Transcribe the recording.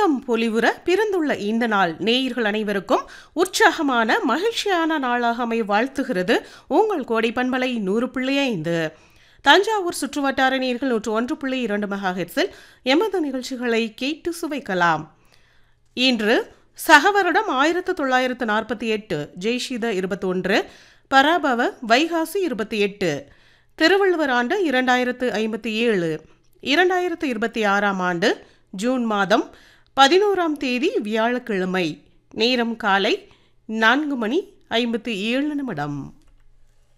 புத்தம் பொலிவுற பிறந்துள்ள இந்த நாள் நேயர்கள் அனைவருக்கும் உற்சாகமான மகிழ்ச்சியான நாளாக அமைய வாழ்த்துகிறது உங்கள் கோடை பண்பலை நூறு புள்ளி ஐந்து தஞ்சாவூர் சுற்றுவட்டார நேர்கள் நூற்று ஒன்று புள்ளி இரண்டு மெகா ஹெட்ஸில் எமது நிகழ்ச்சிகளை கேட்டு சுவைக்கலாம் இன்று சகவருடம் ஆயிரத்து தொள்ளாயிரத்து நாற்பத்தி எட்டு ஜெய்ஷித இருபத்தொன்று பராபவ வைகாசி இருபத்தி எட்டு திருவள்ளுவர் ஆண்டு இரண்டாயிரத்து ஐம்பத்தி ஏழு இரண்டாயிரத்து இருபத்தி ஆறாம் ஆண்டு ஜூன் மாதம் பதினோராம் தேதி வியாழக்கிழமை நேரம் காலை நான்கு மணி ஐம்பத்தி ஏழு நிமிடம்